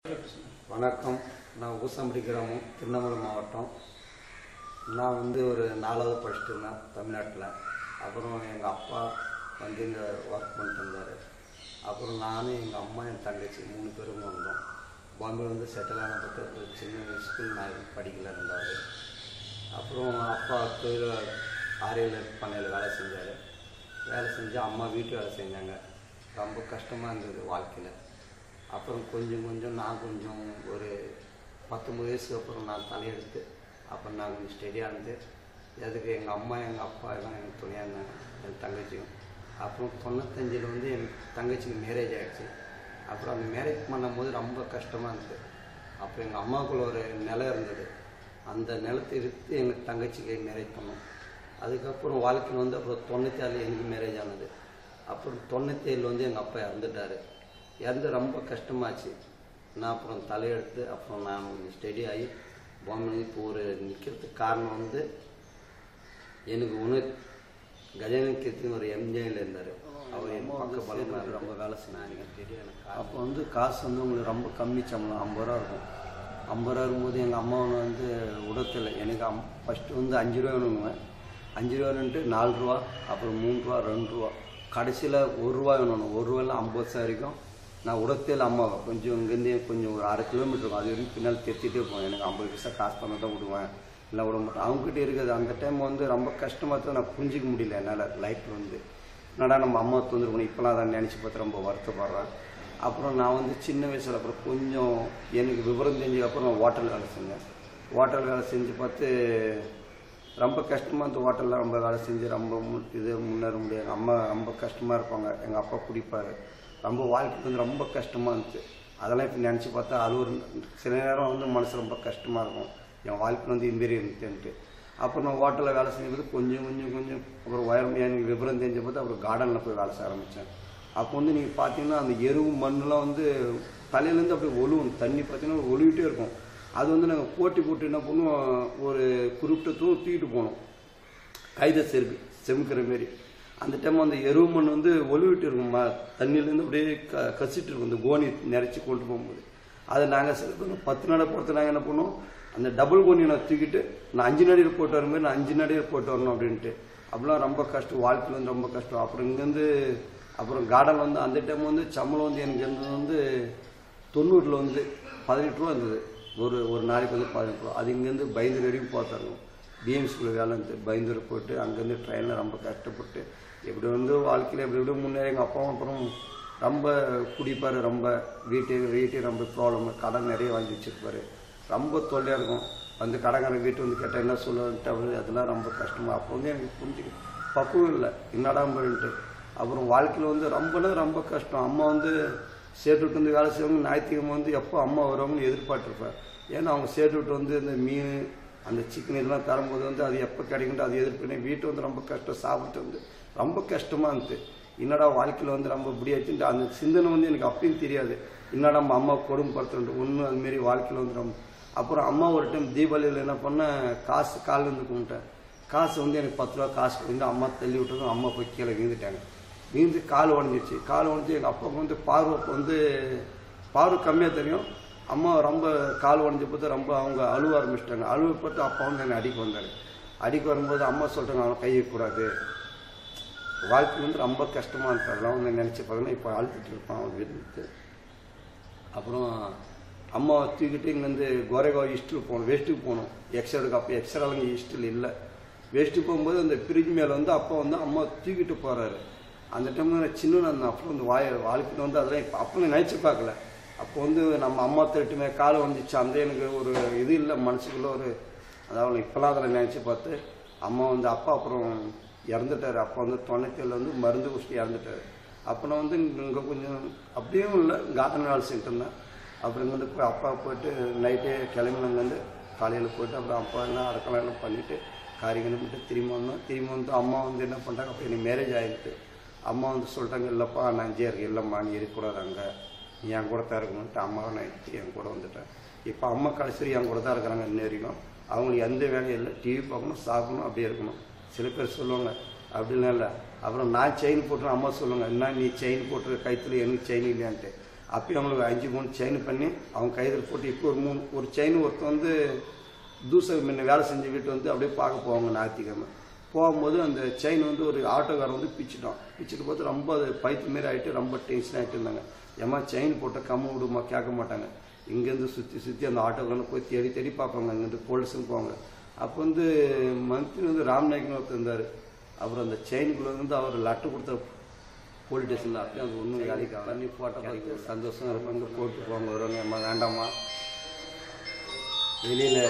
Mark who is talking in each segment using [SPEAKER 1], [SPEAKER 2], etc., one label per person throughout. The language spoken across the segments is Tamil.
[SPEAKER 1] வணக்கம் நான் ஊசம்படி கிராமம் திருவண்ணாமலை மாவட்டம் நான் வந்து ஒரு நாலாவது படிச்சுட்டு இருந்தேன் தமிழ்நாட்டில் அப்புறம் எங்கள் அப்பா வந்து இங்கே ஒர்க் பண்ணிட்டு இருந்தார் அப்புறம் நானும் எங்கள் அம்மா என் தங்கச்சி மூணு பேரும் வந்தோம் பாம்பே வந்து செட்டில் ஆன பற்றி ஒரு சின்ன ஸ்கூல் நான் படிக்கல இருந்தார் அப்புறம் அப்பா தொழில் ஆரியல் பண்ணையில் வேலை செஞ்சார் வேலை செஞ்சு அம்மா வீட்டு வேலை செஞ்சாங்க ரொம்ப கஷ்டமாக இருந்தது வாழ்க்கையில் அப்புறம் கொஞ்சம் கொஞ்சம் நான் கொஞ்சம் ஒரு பத்தொம்பது வயசுக்கு அப்புறம் நான் தலையெடுத்து அப்புறம் நான் கொஞ்சம் ஸ்டெடியாக இருந்து அதுக்கு எங்கள் அம்மா எங்கள் அப்பா எல்லாம் எனக்கு துணையாக இருந்தாங்க என் தங்கச்சியும் அப்புறம் தொண்ணூத்தஞ்சில் வந்து என் தங்கச்சிக்கு மேரேஜ் ஆகிடுச்சு அப்புறம் அந்த மேரேஜ் பண்ணும்போது ரொம்ப கஷ்டமாக இருந்தது அப்போ எங்கள் அம்மாவுக்குள்ள ஒரு நிலம் இருந்தது அந்த நிலத்தை எடுத்து எங்கள் தங்கச்சிக்கு மேரேஜ் பண்ணோம் அதுக்கப்புறம் வாழ்க்கையில் வந்து அப்புறம் தொண்ணூற்றி ஆறில் எனக்கு மேரேஜ் ஆனது அப்புறம் தொண்ணூற்றி ஏழில் வந்து எங்கள் அப்பா இறந்துட்டார் இறந்து ரொம்ப கஷ்டமாச்சு நான் அப்புறம் தலையெடுத்து அப்புறம் நான் கொஞ்சம் ஸ்டடி ஆகி பாம்பே இப்போ ஒரு நிற்கிறதுக்கு காரணம் வந்து எனக்கு ஒன்று கஜானன் கீர்த்தின்னு ஒரு எம்ஜிஆர் இருந்தார் அவர் என் பக்க பலம் ரொம்ப வேலை செஞ்சாங்க தெரியும் அப்போ வந்து காசு வந்து உங்களுக்கு ரொம்ப கம்மி சம்பளம் ஐம்பது ரூபா இருக்கும் ஐம்பது ரூபா இருக்கும்போது எங்கள் அம்மா வந்து உடத்தில் எனக்கு அம் ஃபஸ்ட்டு வந்து அஞ்சு ரூபா வேணுங்குவேன் அஞ்சு ரூபா வேணுன்ட்டு நாலு ரூபா அப்புறம் மூணு ரூபா ரெண்டு ரூபா கடைசியில் ஒரு ரூபா வேணும் ஒரு ரூபாயில் ஐம்பது பைசா வரைக்கும் நான் உடத்தில் அம்மா கொஞ்சம் இங்கேருந்து கொஞ்சம் ஒரு அரை கிலோமீட்டர் இருக்கும் அது வரைக்கும் பின்னால் தெத்திட்டே போவேன் எனக்கு ஐம்பது பைசா காசு பண்ண தான் விடுவேன் இல்லை விட மாட்டேன் அவங்ககிட்ட இருக்குது அந்த டைம் வந்து ரொம்ப கஷ்டமாக தான் நான் புரிஞ்சிக்க முடியல என்னால் லைஃப்பில் வந்து என்னடா நம்ம அம்மா தொந்தரவு இப்போலாம் அதை நினச்சி பார்த்து ரொம்ப வருத்தப்படுறேன் அப்புறம் நான் வந்து சின்ன வயசில் அப்புறம் கொஞ்சம் எனக்கு விவரம் தெரிஞ்சதுக்கு அப்புறம் நான் ஹோட்டல் வேலை செஞ்சேன் ஹோட்டல் வேலை செஞ்சு பார்த்து ரொம்ப கஷ்டமாக இந்த ஹோட்டலில் ரொம்ப வேலை செஞ்சு ரொம்ப மு- இது முன்னேற முடியாது அம்மா ரொம்ப கஷ்டமாக இருப்பாங்க எங்கள் அப்பா குடிப்பார் ரொம்ப வாழ்க்கை வந்து ரொம்ப கஷ்டமாக இருந்துச்சு அதெல்லாம் இப்போ நினச்சி பார்த்தா அது ஒரு சில நேரம் வந்து மனசு ரொம்ப கஷ்டமாக இருக்கும் என் வாழ்க்கை வந்து இதுமாரி இருந்துச்சுன்ட்டு அப்புறம் நான் ஹோட்டலில் வேலை செஞ்சபோது கொஞ்சம் கொஞ்சம் கொஞ்சம் அப்புறம் உயரம் எனக்கு விவரம் தெரிஞ்ச போது அப்புறம் கார்டனில் போய் வேலை செய்ய ஆரம்பித்தேன் அப்போ வந்து நீங்கள் பார்த்தீங்கன்னா அந்த எருவு மண்ணெலாம் வந்து தலையிலேருந்து அப்படியே ஒழுவும் தண்ணி பார்த்தீங்கன்னா ஒழுவிட்டே இருக்கும் அது வந்து நாங்கள் போட்டி போட்டு என்ன பண்ணுவோம் ஒரு குறிப்பிட்ட தூரம் தூக்கிட்டு போனோம் கைத செருக்கு செமுக்கிற மாரி அந்த டைம் அந்த எருவு மண் வந்து ஒழுவிட்டு இருக்கும் ம- தண்ணியிலேருந்து அப்படியே க கசிட்டு இருக்கும் இந்த கோணி நிறச்சி கொண்டு போகும்போது அதை நாங்கள் சில பேர் பத்து நடை பொறுத்து நாங்கள் என்ன பண்ணுவோம் அந்த டபுள் கோணியை நான் தூக்கிட்டு நான் அஞ்சு நடிகர் போட்டு வர மாதிரி நான் அஞ்சு நடிகர் போட்டு வரணும் அப்படின்ட்டு அப்படிலாம் ரொம்ப கஷ்டம் வாழ்க்கையில் வந்து ரொம்ப கஷ்டம் அப்புறம் இங்கேருந்து அப்புறம் கார்டன் வந்து அந்த டைம் வந்து சம்பளம் வந்து எனக்கு இருந்தது வந்து தொண்ணூறில் வந்து பதினெட்டு ரூபா இருந்தது ஒரு ஒரு நாளைக்கு வந்து பதினெட்டு ரூபா அது இங்கேருந்து பயந்து வரைக்கும் போத்தரணும் பிஎம் ஸ்கூலில் வேலை இருந்து பயந்தூர் போயிட்டு அங்கேருந்து ட்ரெயினில் ரொம்ப கஷ்டப்பட்டு எப்படி வந்து வாழ்க்கையில் எப்படி எப்படி முன்னேறி எங்கள் அப்பாவும் அப்புறம் ரொம்ப குடிப்பார் ரொம்ப வீட்டு வீட்டு ரொம்ப ப்ராப்ளம் கடன் நிறைய வாங்கி வச்சிருப்பாரு ரொம்ப தொல்லையாக இருக்கும் வந்து கடங்காரன் வீட்டு வந்து கேட்டால் என்ன சொல்லுன்ட்டு அப்படி அதெல்லாம் ரொம்ப கஷ்டமாக அப்போ வந்து எனக்கு புரிஞ்சுக்க பக்குவம் இல்லை என்னடா பண்ணிட்டு அப்புறம் வாழ்க்கையில் வந்து ரொம்பனா ரொம்ப கஷ்டம் அம்மா வந்து சேட்டு விட்டு வந்து வேலை செய்வாங்க ஞாயிற்றுக்கிழமை வந்து எப்போ அம்மா வருவாங்கன்னு எதிர்பார்த்துருப்பேன் ஏன்னா அவங்க சேட்டு விட்டு வந்து இந்த மீன் அந்த சிக்கன் இதெல்லாம் தரும்போது வந்து அது எப்போ கிடைக்குன்ட்டு அது எதிர்ப்பு வீட்டு வந்து ரொம்ப கஷ்டம் சாப்பிட்டு வந்து ரொம்ப கஷ்டமாக இருந்துச்சு என்னடா வாழ்க்கையில் வந்து ரொம்ப இப்படியாச்சுன்ட்டு அந்த சிந்தனை வந்து எனக்கு அப்பயும் தெரியாது என்னடா நம்ம அம்மா கொடுமைப்படுத்துறது ஒன்று அதுமாரி வாழ்க்கையில் வந்து ரொம்ப அப்புறம் அம்மா ஒரு டைம் தீபாவளியில் என்ன பண்ணேன் காசு காலில் இருந்து கும்பிட்டேன் காசு வந்து எனக்கு பத்து ரூபா காசு கொடுத்து அம்மா தள்ளி விட்டதும் அம்மா போய் கீழே விழுந்துட்டாங்க விழுந்து கால் உடஞ்சிச்சு கால் உடஞ்சி எங்கள் அப்பாவுக்கு வந்து பார்வை அப்போ வந்து பார்வை கம்மியாக தெரியும் அம்மா ரொம்ப கால் உடஞ்சி பார்த்து ரொம்ப அவங்க அழுவ ஆரம்பிச்சிட்டாங்க அழுவ பார்த்து அப்பா வந்து என்னை அடிக்க வந்தார் அடிக்க வரும்போது அம்மா சொல்லிட்டாங்க அவனை கை வைக்கக்கூடாது வாழ்க்கை வந்து ரொம்ப கஷ்டமாக இருக்கு அதெல்லாம் வந்து நினச்சி பார்த்தீங்கன்னா இப்போ அழுத்திட்டு இருப்பான் அவன் வீட்டுக்கு அப்புறம் அம்மா தூக்கிட்டு இங்கேருந்து கோரேகா ஈஸ்டில் போகணும் வேஸ்ட்டுக்கு போகணும் எக்ஸ்ரேக்கு அப்போ எக்ஸ்ரேலாம் இங்கே ஈஸ்டில் இல்லை வேஸ்ட்டு போகும்போது அந்த பிரிட்ஜ் மேலே வந்து அப்பா வந்து அம்மா தூக்கிட்டு போகிறாரு அந்த டைமில் நான் சின்ன அந்த அப்போ வந்து வாய வாழ்க்கையில் வந்து அதெல்லாம் இப்போ அப்போ நான் நினச்சி பார்க்கல அப்போ வந்து நம்ம அம்மா திருட்டுமே காலை வந்துச்சு அந்த எனக்கு ஒரு இது இல்லை மனசுக்குள்ள ஒரு அதாவது இப்போலாம் அதில் நினச்சி பார்த்து அம்மா வந்து அப்பா அப்புறம் இறந்துட்டார் அப்பா வந்து தொண்ணூத்தேழில் வந்து மருந்து குடிச்சிட்டு இறந்துட்டார் அப்போ நான் வந்து இங்கே கொஞ்சம் அப்படியும் இல்லை கார்டன் வேலை செஞ்சுட்டு இருந்தேன் அப்புறம் இங்கே வந்து போய் அப்பா போயிட்டு நைட்டே கிளம்பினங்கேருந்து காலையில் போயிட்டு அப்புறம் அப்பா எல்லாம் அடக்கலாம் எல்லாம் பண்ணிவிட்டு காரியம் பண்ணிட்டு திரும்பி வந்தோம் திரும்பி வந்து அம்மா வந்து என்ன பண்ணுறாங்க அப்போ எனக்கு மேரேஜ் ஆகிட்டு அம்மா வந்து சொல்லிட்டாங்க இல்லைப்பா நான் இங்கே இருக்கேன் இல்லைம்மா நீ இருக்கக்கூடாது அங்கே நீ என் கூட தான் இருக்கணும்ட்டு அம்மாவை நான் எடுத்து என் கூட வந்துட்டேன் இப்போ அம்மா கடைசி என் கூட தான் இருக்கிறாங்க இன்ன வரைக்கும் அவங்களுக்கு எந்த வேலையும் இல்லை டிவி பார்க்கணும் சாப்பிடணும் அப்படியே இருக்கணும் சில பேர் சொல்லுவாங்க அப்படிலாம் இல்லை அப்புறம் நான் செயின் போட்டுறேன் அம்மா சொல்லுவாங்க என்ன நீ செயின் போட்டுருக்க கைத்தில் எனக்கு செயின் இல்லையான்ட்டு அப்பயும் அவங்களுக்கு அஞ்சு மூணு செயின் பண்ணி அவங்க கைதில் போட்டு இப்போ ஒரு மூணு ஒரு செயின் ஒருத்தன் வந்து தூச முன்ன வேலை செஞ்ச வீட்டு வந்து அப்படியே பார்க்க போவாங்க ஞாயிற்றுக்கிழமை போகும்போது அந்த செயின் வந்து ஒரு ஆட்டோக்காரன் வந்து பிச்சிட்டோம் பிச்சுட்டு பார்த்து ரொம்ப அது பைத்து மாரி ஆகிட்டு ரொம்ப டென்ஷன் ஆகிட்டு இருந்தாங்க ஏமா செயின் போட்ட கம்ம விடுமா கேட்க மாட்டாங்க இங்கேருந்து சுற்றி சுற்றி அந்த ஆட்டோக்காரனை போய் தேடி தேடி பார்ப்பாங்க அங்கேருந்து போலீஸுக்கு போவாங்க அப்போ வந்து மந்த்லி வந்து ராம்நாயக்னு ஒருத்தர் இருந்தார் அப்புறம் அந்த செயினுக்குள்ளே வந்து அவர் லட்டு கொடுத்த போலீஸ் ஸ்டேஷனில் அப்படியே அது ஒன்றும் வேலைக்கு ஆகல நீ போட்டோ பார்த்து சந்தோஷம் இருப்பாங்க போட்டு போவாங்க வருவாங்க அம்மா வேண்டாம்மா வெளியில்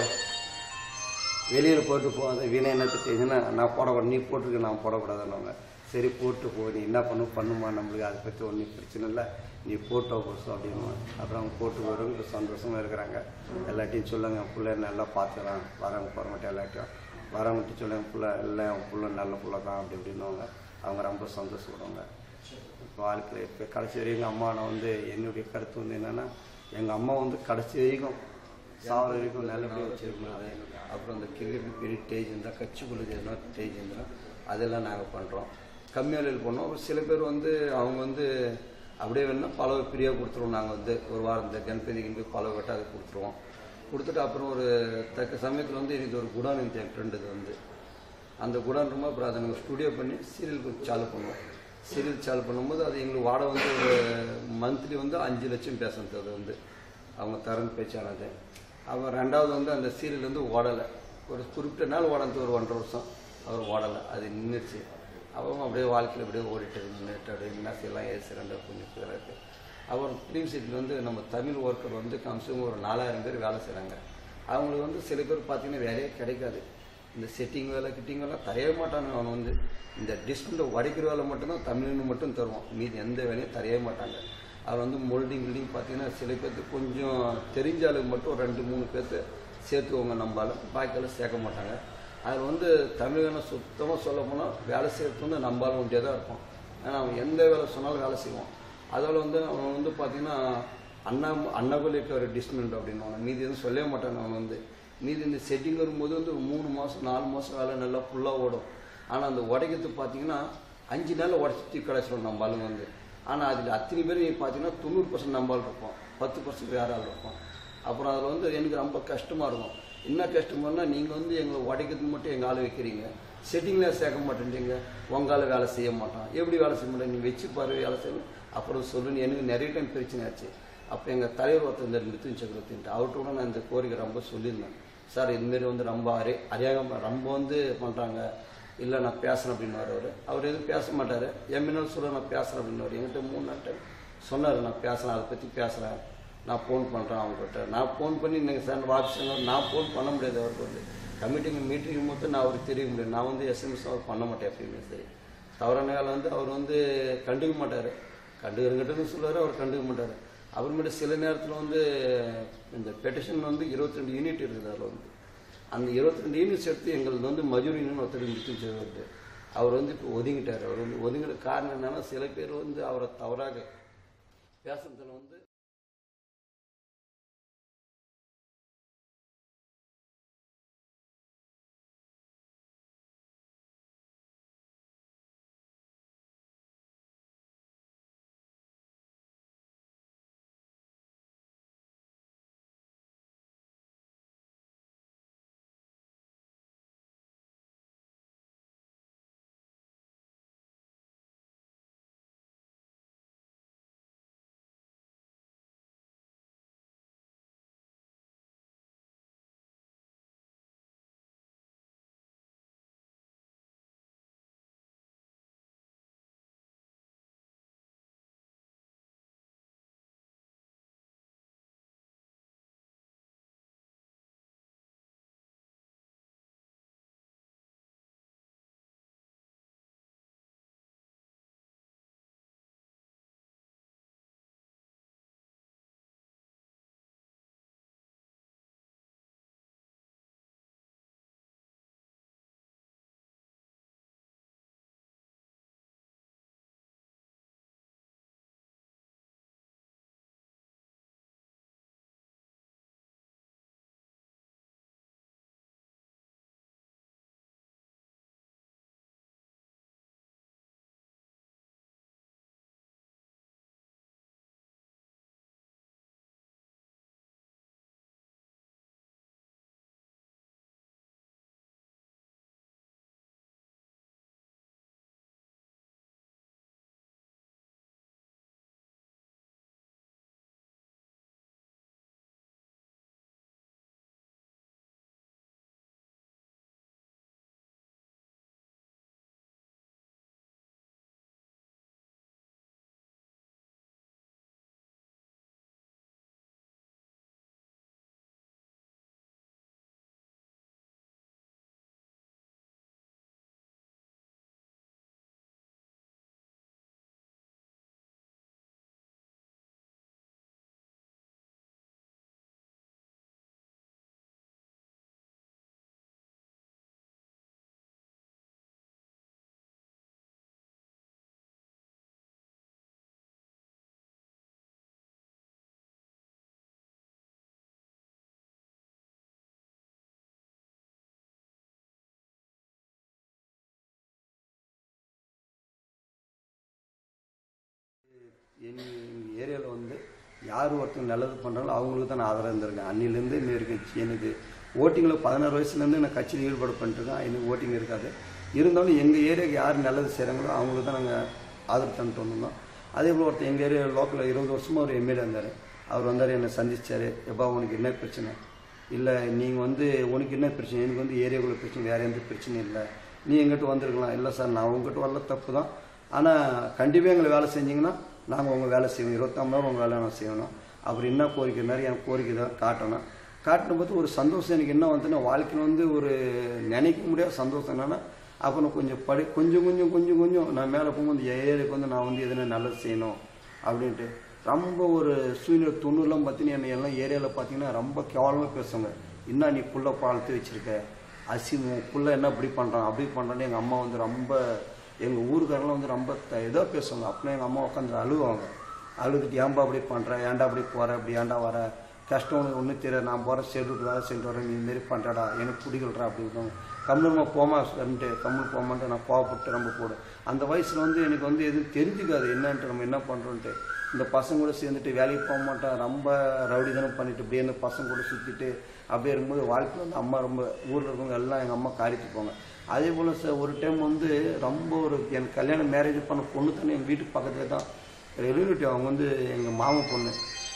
[SPEAKER 1] வெளியில் போட்டு போகாத வீணை என்ன திட்டீங்கன்னா நான் போடக்கூடாது நீ போட்டிருக்க நான் போடக்கூடாதுன்னு சரி போட்டு போ நீ என்ன பண்ணு பண்ணுமா நம்மளுக்கு அதை பற்றி ஒன்றும் பிரச்சனை இல்லை நீ போட்டோ போசம் அப்படின்னு அப்புறம் அவங்க போட்டு வருவங்க சந்தோஷமாக இருக்கிறாங்க எல்லாத்தையும் சொல்லுங்க என் பிள்ளை நல்லா பார்த்துக்கலாம் வரவங்க போகிற மாட்டேன் எல்லாத்தையும் வரவங்கட்டு சொல்லுங்க பிள்ளை இல்லை என் பிள்ளை நல்ல பிள்ளை தான் அப்படி இப்படின்னுவாங்க அவங்க ரொம்ப சந்தோஷப்படுவாங்க இப்போ வாழ்க்கையில் இப்போ கடைசி வரைக்கும் அம்மா நான் வந்து என்னுடைய கருத்து வந்து என்னென்னா எங்கள் அம்மா வந்து கடைசி வரைக்கும் சாவர வரைக்கும் நல்லபடியாக வச்சுருக்கணும் அது அப்புறம் இந்த கிரிக்கெட் பெரிய ஸ்டேஜ் இருந்தால் கட்சிக்குள்ள எதுனா ஸ்டேஜ் இருந்தால் அதெல்லாம் நாங்கள் பண்ணுறோம் கம்மி விலையில் பண்ணோம் அப்புறம் சில பேர் வந்து அவங்க வந்து அப்படியே வேணா பழவை ஃப்ரீயாக கொடுத்துருவோம் நாங்கள் வந்து ஒரு வாரம் இந்த கணபதிக்கு போய் பழவை வெட்ட அதை கொடுத்துருவோம் கொடுத்துட்டு அப்புறம் ஒரு தக்க சமயத்தில் வந்து எனக்கு ஒரு குடான் இருந்துச்சு என் ஃப்ரெண்டு இது வந்து அந்த குடான் ரொம்ப அப்புறம் அதை நாங்கள் ஸ்டுடியோ பண்ணி சீரியல் சாலு பண்ணுவோம் சீரியல் சாலு பண்ணும்போது அது எங்களுக்கு வாடகை வந்து ஒரு மந்த்லி வந்து அஞ்சு லட்சம் பேசுறது அது வந்து அவங்க தரன் பேச்சானது அப்புறம் ரெண்டாவது வந்து அந்த சீரியல் வந்து ஓடலை ஒரு குறிப்பிட்ட நாள் ஓடந்து ஒரு ஒன்றரை வருஷம் அவர் ஓடலை அது நின்றுச்சு அப்புறம் அப்படியே வாழ்க்கையில் அப்படியே ஓடிட்டு நின்றுட்டு அப்படியே என்ன செய்யலாம் ஏசி ரெண்டு கொஞ்சம் பேர் இருக்குது அப்புறம் ஃபிலிம் சிட்டியில் வந்து நம்ம தமிழ் ஒர்க்கர் வந்து கம்சம் ஒரு நாலாயிரம் பேர் வேலை செய்கிறாங்க அவங்களுக்கு வந்து சில பேர் பார்த்தீங்கன்னா வேலையே கிடைக்காது இந்த செட்டிங் வேலை கிட்டிங் வேலை தரைய மாட்டாங்க அவன் வந்து இந்த டிஸ்கவுண்ட்டை உடைக்கிற வேலை மட்டும்தான் தமிழ்னு மட்டும் தருவான் மீதி எந்த வேலையும் தரைய மாட்டாங்க அவர் வந்து மோல்டிங் கில்டிங் பார்த்தீங்கன்னா சில பேர்த்துக்கு கொஞ்சம் தெரிஞ்ச ஆளுக்கு மட்டும் ரெண்டு மூணு பேர்த்து சேர்த்துவங்க நம்பால பாக்கியெல்லாம் சேர்க்க மாட்டாங்க அதில் வந்து தமிழனை சுத்தமாக சொல்ல போனால் வேலை செய்கிறது வந்து நம்பால ஒன்றியே தான் இருப்பான் ஏன்னா அவன் எந்த வேலை சொன்னாலும் வேலை செய்வான் அதில் வந்து அவன் வந்து பார்த்தீங்கன்னா அண்ணா அண்ணாகுலிக்கு ஒரு டிஸ்மெண்ட் அப்படின்னு மீதி எதுவும் சொல்லவே மாட்டான் அவன் வந்து மீதி இந்த செட்டிங் வரும்போது வந்து ஒரு மூணு மாதம் நாலு மாதம் வேலை நல்லா ஃபுல்லாக ஓடும் ஆனால் அந்த உடைக்கிறது பார்த்தீங்கன்னா அஞ்சு நாளில் உடச்சி கிடச்சிடும் நம்ம ஆளுங்க வந்து ஆனால் அதில் அத்தனை பேர் நீ பார்த்தீங்கன்னா தொண்ணூறு பர்சன்ட் நம்ம ஆள் இருப்போம் பத்து பர்சன்ட் வேற ஆள் இருப்போம் அப்புறம் அதில் வந்து எனக்கு ரொம்ப கஷ்டமாக இருக்கும் என்ன கஷ்டமானா நீங்கள் வந்து எங்களை உடைக்கிறதுக்கு மட்டும் எங்கள் ஆள் வைக்கிறீங்க செட்டிங்கில் சேர்க்க மாட்டேன்றீங்க உங்களால் வேலை செய்ய மாட்டான் எப்படி வேலை செய்ய மாட்டேன் நீ வச்சு பாரு வேலை செய்யணும் அப்புறம் சொல்லுன்னு எனக்கு நிறைய டைம் பிரச்சனை ஆச்சு அப்போ எங்கள் தலைவர் ஒருத்தர் இந்த மிருத்துன் சக்கரவர்த்தின்ட்டு அவர்கிட்ட கூட நான் இந்த கோரிக்கை ரொம்ப சொல்லியிருந்தேன் சார் இதுமாரி வந்து ரொம்ப அறி அறியாம ரொம்ப வந்து பண்ணுறாங்க இல்லை நான் பேசுகிறேன் அப்படின்னு அவர் அவர் எதுவும் பேச மாட்டார் என் முன்னால் சொல்ல நான் பேசுகிறேன் அப்படின்னு என்கிட்ட மூணு நாள் டைம் சொன்னார் நான் பேசுகிறேன் அதை பற்றி பேசுகிறேன் நான் ஃபோன் பண்ணுறேன் அவங்ககிட்ட நான் ஃபோன் பண்ணி நீங்கள் சார் ஆஃபீஸில் நான் ஃபோன் பண்ண முடியாது அவருக்கு வந்து கமிட்டிங் மீட்டிங் மொத்தம் நான் அவருக்கு தெரிய முடியும் நான் வந்து எஸ்எம்எஸ் அவர் பண்ண மாட்டேன் எப்பயுமே சரி தவறான வேலை வந்து அவர் வந்து கண்டுக்க மாட்டார் கண்டுக்கிறங்கிட்டன்னு சொல்லுவார் அவர் கண்டுக்க மாட்டார் அப்புறமேட்டு சில நேரத்தில் வந்து இந்த பெட்டிஷன் வந்து இருபத்தி ரெண்டு யூனிட் இருக்குது அதில் வந்து அந்த இருபத்தி ரெண்டு யூனிட்ஸ் எடுத்து எங்களுக்கு வந்து மஜூர் யூனியன் ஒருத்தர் நிறுத்தி வருது அவர் வந்து இப்போ ஒதுங்கிட்டார் அவர் வந்து ஒதுங்கிற காரணம் என்னன்னா சில பேர் வந்து அவரை தவறாக பேசுறதுல வந்து எங்கள் ஏரியாவில் வந்து யார் ஒருத்தங்க நல்லது பண்ணுறாங்களோ அவங்களுக்கு தான் நான் ஆதரவு இருந்திருக்கேன் அன்னிலேருந்து இன்னும் இருக்கு எனக்கு ஓட்டிங்கில் பதினாறு வயசுலேருந்து நான் கட்சியில் ஈடுபாடு பண்ணிட்டுருக்கேன் எனக்கு ஓட்டிங் இருக்காது இருந்தாலும் எங்கள் ஏரியாவுக்கு யார் நல்லது செய்கிறாங்களோ அவங்களுக்கு தான் நாங்கள் ஆதரவு தந்துட்டு வந்திருந்தோம் அதே போல் ஒருத்தர் எங்கள் ஏரியா லோக்கலில் இருபது வருஷமாக ஒரு எம்எல்ஏ இருந்தார் அவர் வந்தார் என்னை சந்திச்சார் எப்பா உனக்கு என்ன பிரச்சனை இல்லை நீங்கள் வந்து உனக்கு என்ன பிரச்சனை எனக்கு வந்து ஏரியாக்குள்ள பிரச்சனை வேறு எந்த பிரச்சனையும் இல்லை நீ எங்கிட்ட வந்திருக்கலாம் இல்லை சார் நான் உங்ககிட்ட வரல தப்பு தான் ஆனால் கண்டிப்பாக எங்களை வேலை செஞ்சீங்கன்னா நாங்கள் உங்கள் வேலை செய்வோம் இருபத்தாம் நேரம் உங்கள் வேலை நான் செய்யணும் அப்புறம் என்ன கோரிக்கை நிறைய எனக்கு கோரிக்கை தான் காட்டணும் காட்டின போது ஒரு சந்தோஷம் எனக்கு என்ன வந்துன்னா வாழ்க்கையில் வந்து ஒரு நினைக்க முடியாத சந்தோஷம் என்னன்னா அப்புறம் கொஞ்சம் படி கொஞ்சம் கொஞ்சம் கொஞ்சம் கொஞ்சம் நான் மேலே போகும்போது என் ஏரியாவுக்கு வந்து நான் வந்து எதுனா நல்லது செய்யணும் அப்படின்ட்டு ரொம்ப ஒரு சூழ்நிலை தொண்ணூறுலாம் பார்த்தீங்கன்னா என்னை எல்லாம் ஏரியாவில் பார்த்தீங்கன்னா ரொம்ப கேவலமாக பேசுவாங்க என்ன நீ புள்ள பாலத்து வச்சிருக்க அசிமம் புள்ள என்ன இப்படி பண்ணுறான் அப்படி பண்ணுறான்னு எங்கள் அம்மா வந்து ரொம்ப எங்கள் ஊருக்காரெல்லாம் வந்து ரொம்ப இதாக பேசுவாங்க அப்படின்னா எங்கள் அம்மா உட்காந்து அழுவாங்க அழுதுட்டு ஏன்பா அப்படி பண்ணுற ஏன்டா அப்படி போகிற அப்படி ஏன்டா வர கஷ்டம் உனக்கு ஒன்றும் தெரியாது நான் போகிற செல்லுட்டு வேலை செஞ்சுட்டு வரேன் நீ மாரி பண்ணுறடா எனக்கு பிடிக்கலடா அப்படி இருக்காங்க கம்முனமா போமா சொல்லிட்டு கம்முனு போமான்ட்டு நான் கோவப்பட்டு ரொம்ப போடும் அந்த வயசில் வந்து எனக்கு வந்து எதுவும் தெரிஞ்சுக்காது என்னன்ட்டு நம்ம என்ன பண்ணுறோன்ட்டு இந்த பசங்க கூட சேர்ந்துட்டு வேலைக்கு போக மாட்டேன் ரொம்ப ரவுடிதனம் பண்ணிட்டு இப்படியே இந்த பசங்க கூட சுற்றிட்டு அப்படியே இருக்கும்போது வாழ்க்கையில் வந்து அம்மா ரொம்ப ஊரில் இருக்கவங்க எல்லாம் எங்கள் அம்மா காரிட்டு போங்க அதே போல் சார் ஒரு டைம் வந்து ரொம்ப ஒரு எனக்கு கல்யாணம் மேரேஜ் பண்ண பொண்ணு தானே எங்கள் வீட்டு பக்கத்தில் தான் ரிலேட்டிவ் அவங்க வந்து எங்கள் மாமா பொண்ணு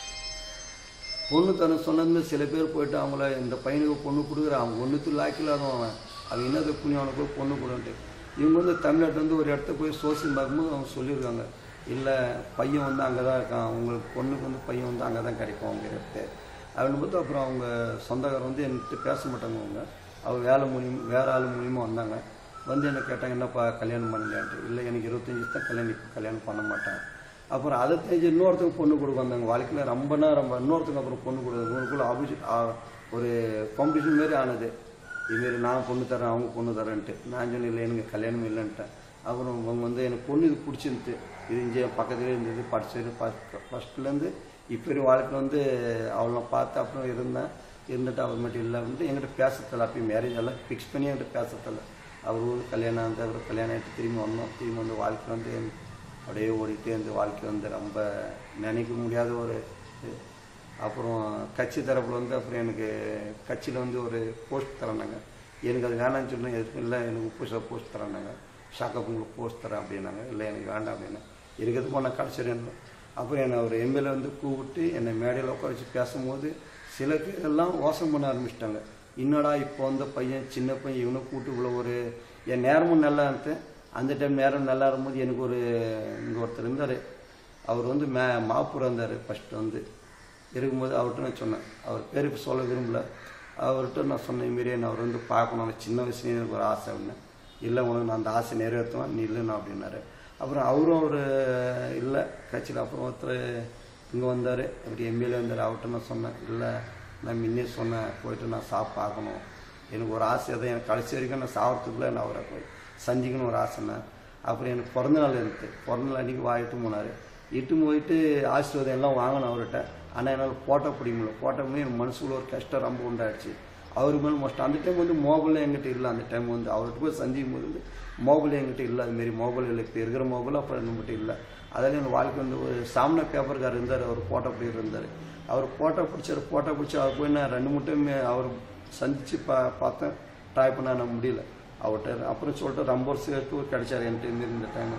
[SPEAKER 1] பொண்ணு தர சொன்னதுமே சில பேர் போயிட்டு அவங்கள இந்த பையனுக்கு பொண்ணு கொடுக்குற அவங்க ஒன்றுத்து லாக்கில்லாதவன் அவன் அவன் என்னது புண்ணியம் அவனுக்கு போய் பொண்ணு கொடுன்ட்டு இவங்க வந்து தமிழ்நாட்டில் வந்து ஒரு இடத்த போய் சோசியல் பார்க்கும்போது அவங்க சொல்லியிருக்காங்க இல்லை பையன் வந்து அங்கே தான் இருக்கான் உங்களுக்கு பொண்ணுக்கு வந்து பையன் வந்து அங்கே தான் கிடைக்கும் அவங்க இடத்து அப்படின்னு பார்த்து அப்புறம் அவங்க சொந்தக்காரர் வந்து என்கிட்ட பேச மாட்டாங்க அவங்க அவர் வேலை மூலியம் வேறு ஆள் மூலியமாக வந்தாங்க வந்து என்ன கேட்டாங்க என்னப்பா கல்யாணம் பண்ணலையான்ட்டு இல்லை எனக்கு இருபத்தஞ்சி தான் கல்யாணம் இப்போ கல்யாணம் பண்ண மாட்டேன் அப்புறம் அதை தெரிஞ்சு இன்னொருத்தங்க பொண்ணு கொடுக்க வந்தாங்க வாழ்க்கையில் ரொம்பனா ரொம்ப இன்னொருத்தங்க அப்புறம் பொண்ணு கொடுக்குறது உங்களுக்குள்ள ஆப்போசிட் ஒரு காம்படிஷன் மாரி ஆனது இதுமாரி நான் பொண்ணு தரேன் அவங்க பொண்ணு தரேன்ட்டு நான் சொன்னேன் இல்லை எனக்கு கல்யாணம் இல்லைன்ட்டேன் அப்புறம் அவங்க வந்து எனக்கு பொண்ணு இது பிடிச்சிருந்து இது இங்கே பக்கத்துலேயே இருந்தது படிச்சது ஃபஸ்ட்லேருந்து இப்போ வரையும் வாழ்க்கையில் வந்து அவளை பார்த்து அப்புறம் இருந்தேன் இருந்துட்டு அவர் மட்டும் இல்லை அப்படின்ட்டு என்கிட்ட பேசத்தல அப்பயும் மேரேஜ் எல்லாம் ஃபிக்ஸ் பண்ணி என்கிட்ட பேசத்தல அவர் ஊர் கல்யாணம் வந்து அவர் கல்யாணம் ஆகிட்டு திரும்பி வந்தோம் திரும்பி வந்து வாழ்க்கை வந்து அப்படியே ஓடிட்டே இந்த வாழ்க்கை வந்து ரொம்ப நினைக்க முடியாத ஒரு இது. அப்புறம் கட்சி தரப்புல வந்து அப்புறம் எனக்கு கட்சியில் வந்து ஒரு போஸ்ட் தரேனாங்க எனக்கு அது வேணாம்னு சொன்னேன் எதுக்கும் இல்லை எனக்கு புதுசாக போஸ்ட் தரேனாங்க ஷாக்கப் உங்களுக்கு போஸ்ட் தரேன் அப்படின்னாங்க இல்லை எனக்கு வேண்டாம் அப்படின்னா இருக்கிறது போனால் கடைசி அப்புறம் என்னை ஒரு எம்எல்ஏ வந்து கூப்பிட்டு என்னை மேடையில் உட்கார வச்சு பேசும்போது சில பேரெல்லாம் மோசம் பண்ண ஆரம்பிச்சிட்டாங்க என்னடா இப்போ வந்த பையன் சின்ன பையன் இவனை கூட்டு இவ்வளோ ஒரு என் நேரமும் நல்லா இருந்தேன் அந்த டைம் நேரம் நல்லா இருக்கும்போது எனக்கு ஒரு இங்கே ஒருத்தர் இருந்தார் அவர் வந்து மே மாப்பூர் இருந்தார் ஃபஸ்ட்டு வந்து இருக்கும்போது அவர்கிட்ட நான் சொன்னேன் அவர் பேர் இப்போ சொல்ல விரும்பல அவர்கிட்ட நான் சொன்னேன் மாரி நான் அவர் வந்து பார்க்கணும் எனக்கு சின்ன வயசுலேயே எனக்கு ஒரு ஆசை அப்படின்னேன் இல்லை உனக்கு நான் அந்த ஆசை நிறைவேற்றுவேன் நீ இல்லைண்ணா அப்படின்னாரு அப்புறம் அவரும் ஒரு இல்லை கட்சியில் அப்புறம் ஒருத்தர் இங்கே வந்தார் அப்படி எம்எல்ஏ வந்தார் அவர்கிட்ட நான் சொன்னேன் இல்லை நான் முன்னே சொன்னேன் போயிட்டு நான் சாப் பார்க்கணும் எனக்கு ஒரு ஆசை தான் எனக்கு கடைசி வரைக்கும் நான் சாப்பிட்றதுக்குள்ளே நான் அவரை போய் சந்திக்கணும் ஒரு ஆசைண்ணே அப்புறம் எனக்கு பிறந்த நாள் இருந்துச்சு பிறந்த நாள் அன்றைக்கி வாயிட்டு போனார் இட்டு போயிட்டு ஆசீர்வாதம் எல்லாம் வாங்கினேன் அவர்கிட்ட ஆனால் என்னால் போட்டோ பிடிக்க முடியல போட்டோ பிடிக்க எனக்கு மனசுக்குள்ள ஒரு கஷ்டம் ரொம்ப உண்டாயிடுச்சு அவருக்கு மேலே மோஸ்ட் அந்த டைம் வந்து மொபைல் என்கிட்ட இல்லை அந்த டைம் வந்து அவர்கிட்ட போய் சந்திக்கும் போது வந்து மொபைல் என்கிட்ட இல்லை அதுமாரி மொபைல் இல்லை இப்போ இருக்கிற மொபைல் அப்புறம் நம்மகிட்ட இல்லை அதில் என் வாழ்க்கை வந்து ஒரு சாமன பேப்பர்கார் இருந்தார் அவர் ஃபோட்டோ பிடிக்கிற இருந்தார் அவர் ஃபோட்டோ பிடிச்சார் ஃபோட்டோ பிடிச்சி அவர் போய் நான் ரெண்டு மூணு டைம் அவர் சந்தித்து பா பார்த்தேன் ட்ரை பண்ண நான் முடியல அவர்கிட்ட அப்புறம் சொல்லிட்டு ரொம்ப வருஷம் எடுத்து கிடைச்சார் என்கிட்ட இருந்து இந்த டைம்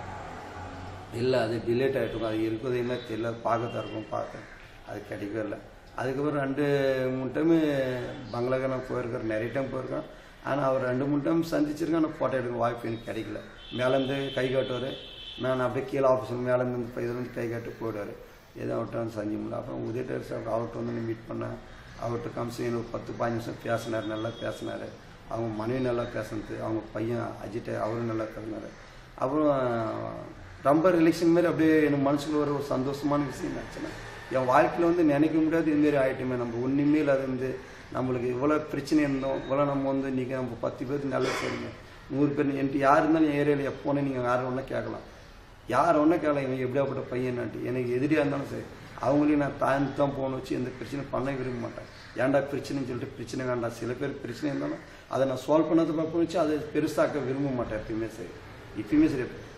[SPEAKER 1] இல்லை அது டிலேட் ஆகிட்ருக்கும் அது இருக்கிறது என்ன தெரியல பார்க்கத்தான் இருக்கும் பார்க்க அது கிடைக்கவே இல்லை அதுக்கப்புறம் ரெண்டு மூணு டைமு பங்களாக்கு நான் போயிருக்கேன் நிறைய டைம் போயிருக்கேன் ஆனால் அவர் ரெண்டு மூணு டைம் சந்திச்சிருக்கேன் ஆனால் ஃபோட்டோ எடுக்க வாய்ப்பு எனக்கு கிடைக்கல மேலேருந்து கை காட்டுவார் நான் அப்படியே கீழே ஆஃபீஸில் மேலேருந்து இந்த இதுலேருந்து கை காட்டு போயிடுவார் ஏதோ அவர்கிட்ட வந்து சந்தி முடியல அப்புறம் உதய டேரஸ் அவர்கிட்ட வந்து மீட் பண்ணேன் அவர்கிட்ட காமிச்சு எனக்கு ஒரு பத்து பதினஞ்சு நிமிஷம் பேசினார் நல்லா பேசினார் அவங்க மனைவி நல்லா பேசுனது அவங்க பையன் அஜித் அவரும் நல்லா பேசினார் அப்புறம் ரொம்ப ரிலேஷன் மாதிரி அப்படியே எனக்கு மனசுக்குள்ள ஒரு சந்தோஷமான விஷயம் நினச்சேன் என் வாழ்க்கையில் வந்து நினைக்க முடியாது இதுமாரி ஆகிட்டுமே நம்ம ஒன்றுமே இல்லாத வந்து நம்மளுக்கு இவ்வளோ பிரச்சனை இருந்தோம் இவ்வளோ நம்ம வந்து இன்றைக்கி நம்ம பத்து பேருக்கு நல்லது செய்யுங்க நூறு பேர் என்கிட்ட யார் இருந்தாலும் என் ஏரியாவில் எப்போனே நீங்கள் யாரும் ஒன்றா கேட்கலாம் யார் ஒன்றா கேட்கலாம் இவன் எப்படியாப்பட்ட பையனான்ட்டு எனக்கு எதிரியாக இருந்தாலும் சரி அவங்களையும் நான் தாழ்ந்து தான் போகணும் வச்சு எந்த பிரச்சனை பண்ண விரும்ப மாட்டேன் ஏன்டா பிரச்சனைன்னு சொல்லிட்டு பிரச்சனை வேண்டாம் சில பேர் பிரச்சனை இருந்தாலும் அதை நான் சால்வ் பண்ணது பார்ப்ப வச்சு அதை பெருசாக்க விரும்ப மாட்டேன் எப்பயுமே சரி இப்பயுமே சரி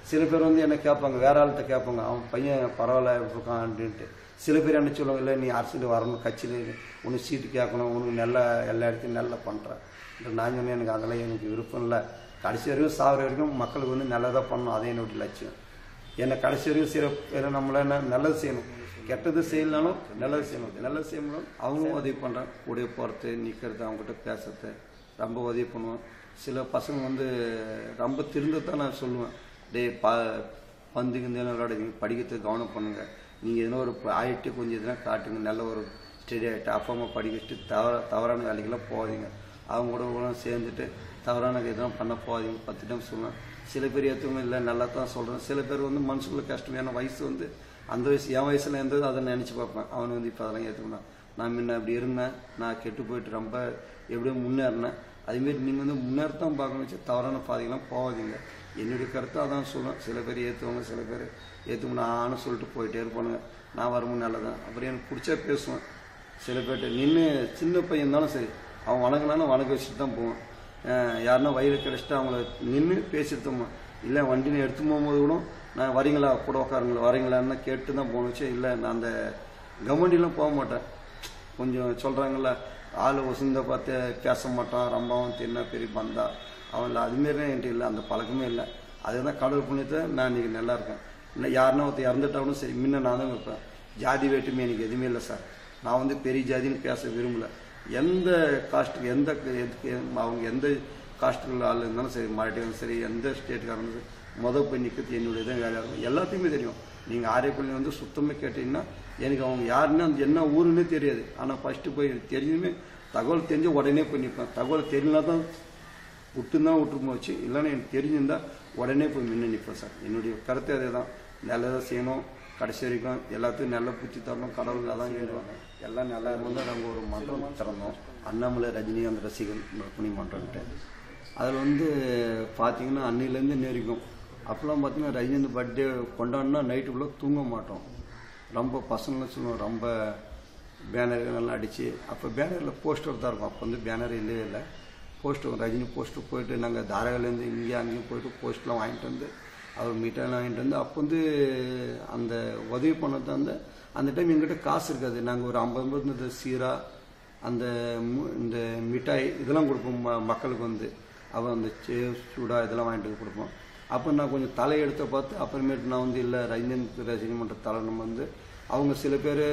[SPEAKER 1] சில பேர் வந்து என்ன கேட்பாங்க வேற ஆள்கிட்ட கேட்பாங்க அவன் பையன் பரவாயில்ல எப்படி இருக்கான் அப்படின்ட்டு சில பேர் என்ன சொல்லுவாங்க இல்லை நீ அரசியல் வரணும் கட்சியில் உனக்கு சீட்டு கேட்கணும் உனக்கு நல்லா எல்லா இடத்தையும் நல்லா பண்ணுறேன் நான் சொன்னேன் எனக்கு அதெல்லாம் எனக்கு விருப்பம் இல்லை கடைசி வரைக்கும் சாகிற வரைக்கும் மக்களுக்கு வந்து நல்லதாக பண்ணணும் அதே என்னுடைய லட்சியம் என்னை கடைசி வரைக்கும் சில பேர் நம்மள என்ன நல்லது செய்யணும் கெட்டது செய்யலனாலும் நல்லது செய்யணும் நல்லது செய்யணும் அவங்களும் உதவி பண்ணுறாங்க கூடயே போகிறது நிற்கிறது அவங்ககிட்ட பேசுறது ரொம்ப உதவி பண்ணுவேன் சில பசங்க வந்து ரொம்ப திருந்தத்தான் நான் சொல்லுவேன் டேய் பா பந்து கிந்தெல்லாம் விளையாடுங்க படிக்கிறதுக்கு கவனம் பண்ணுங்க நீங்கள் எதனா ஒரு ஆயிட்டு கொஞ்சம் எதுனா காட்டுங்க நல்ல ஒரு ஸ்டெடி ஆகிட்டு அப்பா அம்மா படிக்க வச்சுட்டு தவற தவறான வேலைக்கெல்லாம் போகாதீங்க அவங்க கூட கூட சேர்ந்துட்டு தவறான எதுவும் பண்ண போகாதீங்க பத்து டைம் சொல்லுவேன் சில பேர் ஏற்றுக்கணும் இல்லை நல்லா தான் சொல்கிறேன் சில பேர் வந்து மனசுக்குள்ள கஷ்டம் ஏன்னா வயசு வந்து அந்த வயசு என் வயசில் இருந்தது அதை நினச்சி பார்ப்பேன் அவன் வந்து இப்போ அதெல்லாம் ஏற்றுக்கணும் நான் முன்ன அப்படி இருந்தேன் நான் கெட்டு போயிட்டு ரொம்ப எப்படியோ முன்னேறினேன் அதுமாரி நீங்கள் வந்து முன்னேறத்தான் பார்க்கணும் வச்சு தவறான பாதைகள்லாம் போகாதீங்க என்னுடைய கருத்து அதான் சொல்லுவேன் சில பேர் ஏற்றுவாங்க சில பேர் ஏற்றுக்க நானும் சொல்லிட்டு போயிட்டே இருப்பானுங்க நான் வரும்போது நல்லதான் அப்புறம் எனக்கு பிடிச்சா பேசுவேன் சில பேர்கிட்ட நின்று சின்ன பையன் இருந்தாலும் சரி அவன் வணங்கினாலும் வணக்க வச்சுட்டு தான் போவான் அஹ் யாருன்னா வயிறு கிடச்சிட்டு அவங்கள நின்று பேசிட்டு தான் இல்லை வண்டியில் எடுத்து போகும்போது கூட நான் வரீங்களா கூட உட்காருங்களா வரீங்களான்னு கேட்டு தான் போணுச்சு இல்லை நான் அந்த கவர்மெண்ட்லாம் போக மாட்டேன் கொஞ்சம் சொல்கிறாங்கல்ல ஆள் வசந்த பார்த்து பேச மாட்டான் ரொம்பவும் தின்னா பெரிய பந்தா அவன் அதுமாரி என்கிட்ட இல்லை அந்த பழக்கமே இல்லை அதுதான் கடவுள் புண்ணியத்தை நான் இன்னைக்கு நல்லா இருக்கேன் இல்லை யாருன்னா ஒருத்தர் இறந்துட்டாலும் சரி முன்ன நான் தான் இருப்பேன் ஜாதி வேற்றுமை எனக்கு எதுவுமே இல்லை சார் நான் வந்து பெரிய ஜாதின்னு பேச விரும்பல எந்த காஸ்ட்டுக்கு எந்த எதுக்கு அவங்க எந்த காஸ்ட்டுகள் ஆள் இருந்தாலும் சரி மராட்டியும் சரி எந்த ஸ்டேட்டுக்காரங்களும் சரி மொதல் போய் நிற்கிறது என்னுடைய தான் வேலையாக இருக்கும் எல்லாத்தையுமே தெரியும் நீங்கள் ஆரியப்பள்ளி வந்து சுத்தமாக கேட்டிங்கன்னா எனக்கு அவங்க யாருன்னு அந்த என்ன ஊருன்னே தெரியாது ஆனால் ஃபஸ்ட்டு போய் தெரிஞ்சுமே தகவல் தெரிஞ்சு உடனே போய் நிற்பேன் தகவல் தெரியலனா தான் விட்டுந்தான் விட்டுருமோ வச்சு இல்லைன்னா எனக்கு தெரிஞ்சிருந்தா உடனே போய் முன்ன நிற்பேன் சார் என்னுடைய கருத்து அதே தான் நல்லதாக செய்யணும் கடைசி வரைக்கும் எல்லாத்தையும் நல்ல புத்தி தரணும் கடவுள் அதான் வேண்டுவோம் எல்லாம் நல்லா இருந்தால் நாங்கள் ஒரு மன்றம் திறந்தோம் அண்ணாமலை ரஜினிகாந்த் ரசிகன் துணி மன்றம்ட்டு அதில் வந்து பார்த்தீங்கன்னா அன்னிலேருந்து நேரிக்கும் அப்போல்லாம் பார்த்தீங்கன்னா ரஜினிகாந்த் பர்த்டே கொண்டாடினா நைட்டுக்குள்ளே தூங்க மாட்டோம் ரொம்ப பசங்களும் சொல்லுவோம் ரொம்ப பேனர்கள்லாம் அடித்து அப்போ பேனரில் போஸ்டர் தான் இருக்கும் அப்போ வந்து பேனர் இல்லவே இல்லை போஸ்டர் ரஜினி போஸ்டர் போயிட்டு நாங்கள் தாரகாலேருந்து இங்கே அங்கேயும் போயிட்டு போஸ்ட்லாம் வாங்கிட்டு வந்து அவர் மீட்டெல்லாம் வாங்கிட்டு வந்து அப்போ வந்து அந்த உதவி பண்ணது வந்து அந்த டைம் எங்கிட்ட காசு இருக்காது நாங்கள் ஒரு ஐம்பது ஐம்பது இந்த சீரா அந்த மு- இந்த மிட்டாய் இதெல்லாம் கொடுப்போம் ம- மக்களுக்கு வந்து அவன் அந்த சே சூடா இதெல்லாம் வாங்கிட்டு வந்து கொடுப்போம் அப்போ நான் கொஞ்சம் தலையெடுத்த பார்த்து அப்புறமேட்டு நான் வந்து இல்லை ரஜினி ரஜினி மன்ற தலைவனம் வந்து அவங்க சில பேர்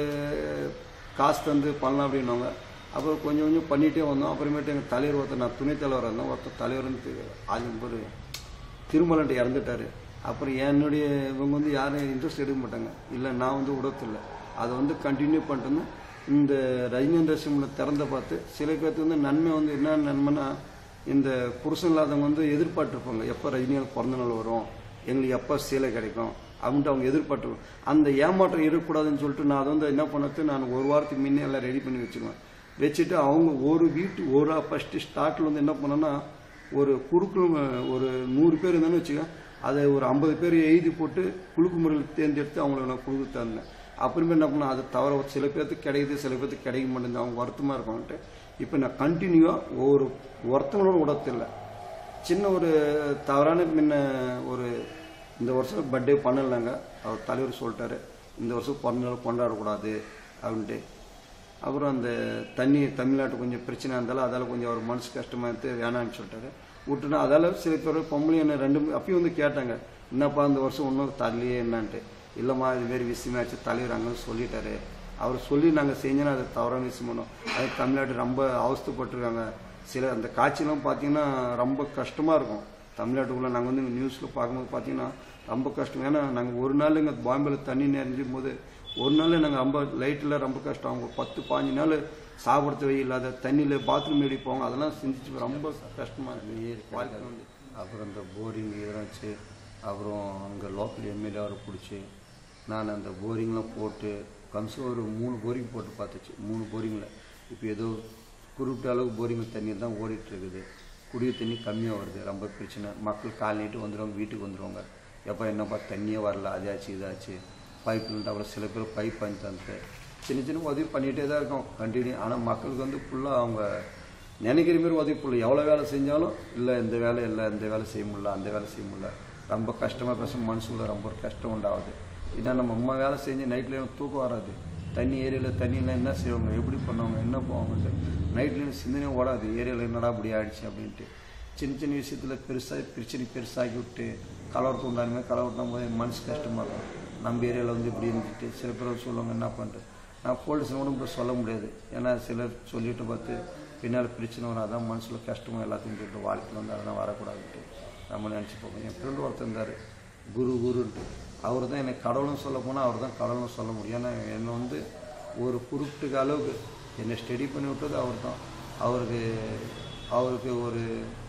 [SPEAKER 1] காசு தந்து பண்ணலாம் அப்படின்னுவாங்க அப்புறம் கொஞ்சம் கொஞ்சம் பண்ணிகிட்டே வந்தோம் அப்புறமேட்டு எங்கள் தலைவர் ஒருத்தர் நான் துணைத் தலைவராக இருந்தேன் ஒருத்தர் தலைவர்னு ஆளும் ஒரு திருமலன்ட்டு இறந்துட்டாரு அப்புறம் என்னுடைய இவங்க வந்து யாரும் இன்ட்ரெஸ்ட் எடுக்க மாட்டாங்க இல்லை நான் வந்து விடத்தில்லை அதை வந்து கண்டினியூ பண்ணிட்டு இந்த ரஜினேந்திர சிம்மில் திறந்த பார்த்து சில பேர்த்து வந்து நன்மை வந்து என்ன நன்மைனா இந்த புருஷன் இல்லாதவங்க வந்து எதிர்பார்த்துருப்பாங்க எப்போ ரஜினிகாந்த் பிறந்த நாள் வரும் எங்களுக்கு எப்போ சேலை கிடைக்கும் அப்படின்ட்டு அவங்க எதிர்பார்த்து அந்த ஏமாற்றம் இருக்கக்கூடாதுன்னு சொல்லிட்டு நான் அதை வந்து என்ன பண்ணது நான் ஒரு வாரத்துக்கு முன்னே எல்லாம் ரெடி பண்ணி வச்சுக்குவேன் வச்சுட்டு அவங்க ஒரு வீட்டு ஒரு ஃபஸ்ட்டு ஸ்டார்ட்டில் வந்து என்ன பண்ணேன்னா ஒரு குறுக்கள் ஒரு நூறு பேர் இருந்தான்னு வச்சுக்க அதை ஒரு ஐம்பது பேர் எழுதி போட்டு குழுக்கு முறையில் தேர்ந்தெடுத்து அவங்கள நான் கொடுத்து தந்தேன் அப்புறமே என்ன பண்ணேன் அது தவிர சில பேர்த்துக்கு கிடைக்குது சில பேர்த்துக்கு கிடைக்க மாட்டேங்குது அவங்க வருத்தமாக இருக்கான்ட்டு இப்போ நான் கண்டினியூவாக ஒவ்வொரு ஒருத்தவங்களோட விடத்தில்லை சின்ன ஒரு தவறான முன்ன ஒரு இந்த வருஷம் பர்த்டே பண்ணலைங்க அவர் தலைவர் சொல்லிட்டாரு இந்த வருஷம் பிறந்த நாள் கொண்டாடக்கூடாது அப்படின்ட்டு அப்புறம் அந்த தண்ணி தமிழ்நாட்டு கொஞ்சம் பிரச்சனை இருந்தாலும் அதால் கொஞ்சம் அவர் மனசு கஷ்டமாக இருந்து வேணாம்னு சொல்லிட்டாரு விட்டுனா அதால் சில பேர் பொம்பளை என்ன ரெண்டு அப்பயும் வந்து கேட்டாங்க என்னப்பா இந்த வருஷம் ஒன்றும் தரலையே என்னன்ட்டு இல்லைம்மா இதுமாரி விஷயமாச்சு தலைவர் அங்கன்னு சொல்லிட்டாரு அவர் சொல்லி நாங்கள் செஞ்சோன்னா அது தவறான விஷயம் பண்ணோம் அது தமிழ்நாட்டு ரொம்ப அவஸ்தைப்பட்டிருக்காங்க சில அந்த காட்சியெல்லாம் பார்த்தீங்கன்னா ரொம்ப கஷ்டமாக இருக்கும் தமிழ்நாட்டுக்குள்ளே நாங்கள் வந்து நியூஸில் பார்க்கும்போது பார்த்தீங்கன்னா ரொம்ப கஷ்டம் ஏன்னா நாங்கள் ஒரு நாள் இங்கே பாம்பேல தண்ணி நிறைஞ்சும் போது ஒரு நாள் நாங்கள் ரொம்ப லைட்டில் ரொம்ப கஷ்டம் அவங்க பத்து பாஞ்சு நாள் சாப்பிடுறது வழி இல்லாத தண்ணியில் பாத்ரூம் ஏறி போவாங்க அதெல்லாம் செஞ்சு ரொம்ப கஷ்டமாக இருக்கு வாழ்க்கை வந்து அப்புறம் இந்த போரிங் இதெல்லாம் அப்புறம் அங்கே லோக்கல் எம்எல்ஏ அவரை பிடிச்சி நான் அந்த போரிங்லாம் போட்டு கம்சம் ஒரு மூணு போரிங் போட்டு பார்த்துச்சு மூணு போரிங்கில் இப்போ ஏதோ குறிப்பிட்ட அளவுக்கு போரிங் தண்ணி தான் ஓடிட்டு இருக்குது குடிய தண்ணி கம்மியாக வருது ரொம்ப பிரச்சனை மக்கள் கால் நீட்டு வந்துடுவாங்க வீட்டுக்கு வந்துடுவாங்க எப்போ என்னப்பா தண்ணியே வரல அதாச்சு இதாச்சு பைப்பில் அவ்வளோ சில பேர் பைப் வாங்கி தந்து சின்ன சின்ன உதவி பண்ணிகிட்டே தான் இருக்கோம் கண்டினியூ ஆனால் மக்களுக்கு வந்து ஃபுல்லாக அவங்க நினைக்கிற மாரி உதவி பண்ணல எவ்வளோ வேலை செஞ்சாலும் இல்லை இந்த வேலை இல்லை இந்த வேலை செய்ய முடியல அந்த வேலை செய்ய முடியல
[SPEAKER 2] ரொம்ப கஷ்டமாக பேச மனசுக்குள்ள ரொம்ப ஒரு கஷ்டம் உண்டாகுது இதான் நம்ம அம்மா வேலை செஞ்சு நைட்டில் எனக்கு தூக்கம் வராது தண்ணி ஏரியாவில் தண்ணியெல்லாம் என்ன செய்வாங்க எப்படி பண்ணுவாங்க என்ன போவாங்கன்ட்டு நைட்லேயும் சிந்தனையும் ஓடாது ஏரியாவில் என்னடா இப்படி ஆயிடுச்சு அப்படின்ட்டு சின்ன சின்ன விஷயத்தில் பெருசாக பிரச்சனை பெருசாக்கி விட்டு கலவரத்து உண்டானுமே கலவரத்தும் போது மனசு கஷ்டமாக இருக்கும் நம்ம ஏரியாவில் வந்து இப்படி இருந்துட்டு சில பேர் சொல்லுவாங்க என்ன பண்ணுறது நான் போலீஸ் கூட போய் சொல்ல முடியாது ஏன்னா சிலர் சொல்லிட்டு பார்த்து பின்னால் பிரச்சனை வரும் அதான் மனசில் கஷ்டமாக எல்லாத்தையும் சொல்லிட்டு வாழ்க்கையில் வந்து அதெல்லாம் வரக்கூடாதுன்ட்டு நம்ம நினச்சி போவோம் என் ஃப்ரெண்டு ஒருத்தர் இருந்தார் குரு குருன்ட்டு அவர் தான் எனக்கு கடவுள்னு சொல்ல போனால் அவர் தான் கடவுள்னு சொல்ல முடியும் ஏன்னா என்னை வந்து ஒரு குறிப்பிட்ட அளவுக்கு என்னை ஸ்டடி பண்ணி விட்டது அவர் தான் அவருக்கு அவருக்கு ஒரு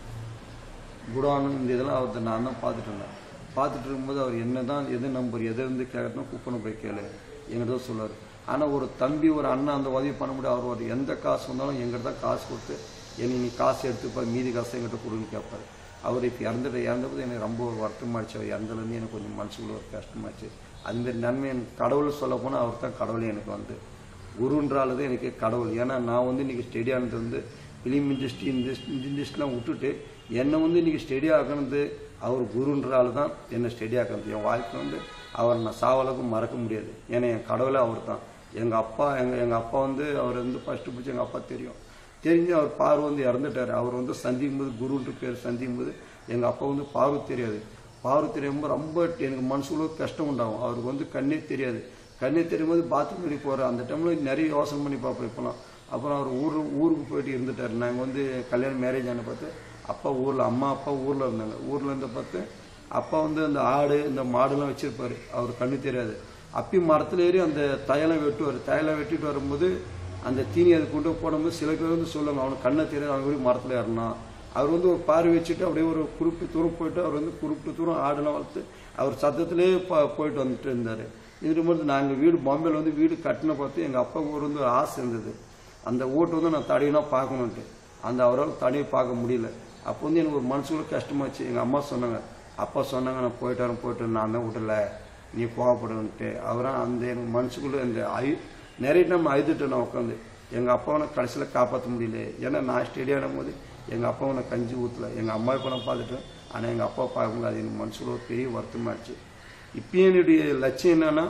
[SPEAKER 2] குடானு இந்த இதெல்லாம் அவர் நான் தான் பார்த்துட்டு இருந்தேன் பார்த்துட்டு இருக்கும்போது அவர் என்ன தான் எது நம்பர் எதை இருந்து கேட்கணும் கூப்பணும் போய் கேளு எங்கிட்ட தான் சொல்லுவார் ஆனால் ஒரு தம்பி ஒரு அண்ணன் அந்த உதவி பண்ண முடியாது அவர் ஒரு எந்த காசு வந்தாலும் எங்கிட்ட தான் காசு கொடுத்து என்னை நீ காசு எடுத்துப்பா மீதி காசை எங்கிட்ட கொடுன்னு கேட்பாரு அவர் இப்போ இறந்துட்டு இறந்தபோது எனக்கு ரொம்ப ஒரு வருத்தமாச்சு அவர் இறந்ததுலேருந்து எனக்கு கொஞ்சம் மனசுக்குள்ள ஒரு கஷ்டமாச்சு அதுமாரி நன்மை எனக்கு கடவுள் சொல்ல போனால் அவர் தான் கடவுளே எனக்கு வந்து குருன்றாலதான் எனக்கு கடவுள் ஏன்னா நான் வந்து இன்னைக்கு ஸ்டெடி ஆனது வந்து ஃபிலிம் இண்டஸ்ட்ரி இந்த இண்டஸ்ட்ரிலாம் விட்டுட்டு என்னை வந்து இன்னைக்கு ஸ்டெடி ஆக்கினது அவர் குருன்றால தான் என்னை ஸ்டெடி ஆக்கினது என் வாழ்க்கை வந்து அவர் நான் சாவளவுக்கு மறக்க முடியாது ஏன்னா என் கடவுளே அவர் தான் எங்கள் அப்பா எங்கள் எங்கள் அப்பா வந்து அவர் வந்து ஃபஸ்ட்டு பிடிச்சி எங்கள் அப்பா தெரியும் தெரிஞ்சு அவர் பார்வை வந்து இறந்துட்டார் அவர் வந்து சந்திக்கும் போது குருன்ட்டு பேர் சந்திக்கும் போது எங்கள் அப்பா வந்து பார்வை தெரியாது பார்வை தெரியாமல் ரொம்ப எனக்கு மனசுக்குள்ள கஷ்டம் உண்டாகும் அவருக்கு வந்து கண்ணே தெரியாது கண்ணே தெரியும் போது பாத்ரூம் வரைக்கும் போகிறார் அந்த டைமில் நிறைய யோசனை பண்ணி பார்ப்போம் இப்போலாம் அப்புறம் அவர் ஊர் ஊருக்கு போயிட்டு இருந்துட்டார் நாங்கள் வந்து கல்யாணம் மேரேஜ் ஆன பார்த்து அப்பா ஊரில் அம்மா அப்பா ஊரில் இருந்தாங்க ஊரில் இருந்த பார்த்து அப்பா வந்து அந்த ஆடு இந்த மாடுலாம் வச்சிருப்பாரு அவர் கண்ணு தெரியாது அப்பி மரத்துல ஏறி அந்த தயலம் வெட்டுவார் தயலம் வெட்டிட்டு வரும்போது அந்த தீனி அது கொண்டு போடும்போது சில பேர் வந்து சொல்லுவாங்க அவனுக்கு கண்ணை தெரியாது அவன் எப்படி மரத்தில் ஏறினான் அவர் வந்து ஒரு பார்வை வச்சுட்டு அப்படியே ஒரு குறிப்பிட்ட தூரம் போயிட்டு அவர் வந்து குறிப்பிட்ட தூரம் ஆடுலாம் வளர்த்து அவர் சத்தத்திலே ப- போயிட்டு வந்துட்டு இருந்தார் இருக்கும்போது நாங்கள் வீடு பாம்பேல வந்து வீடு கட்டின பார்த்து எங்கள் அப்பா ஊர் வந்து ஒரு ஆசை இருந்தது அந்த ஓட்டு வந்து நான் தடையினா பார்க்கணுன்ட்டு அந்த அவரால் தடையை பார்க்க முடியல அப்போ வந்து எனக்கு ஒரு மனசுக்குள்ள கஷ்டமாச்சு எங்கள் அம்மா சொன்னாங்க அப்பா சொன்னாங்க நான் போயிட்டு வரேன் போயிட்டு வரேன். நான் தான் விடல நீ கோவப்படுன்ட்டு அவராக அந்த எனக்கு மனசுக்குள்ள இந்த ஐ நிறைய டைம் அழுதுட்டேன் நான் உட்காந்து எங்கள் அப்பாவை நான் கடைசியில் காப்பாற்ற முடியல ஏன்னா நான் ஸ்டெடி ஆடும் போது எங்கள் அப்பாவை நான் கஞ்சி ஊற்றல எங்கள் அம்மா இப்போ நான் பார்த்துட்டேன் ஆனால் எங்கள் அப்பா பார்க்க முடியாது அது எனக்கு மனசுக்குள்ள ஒரு பெரிய வருத்தமாச்சு இப்பயும் என்னுடைய லட்சியம் என்னன்னா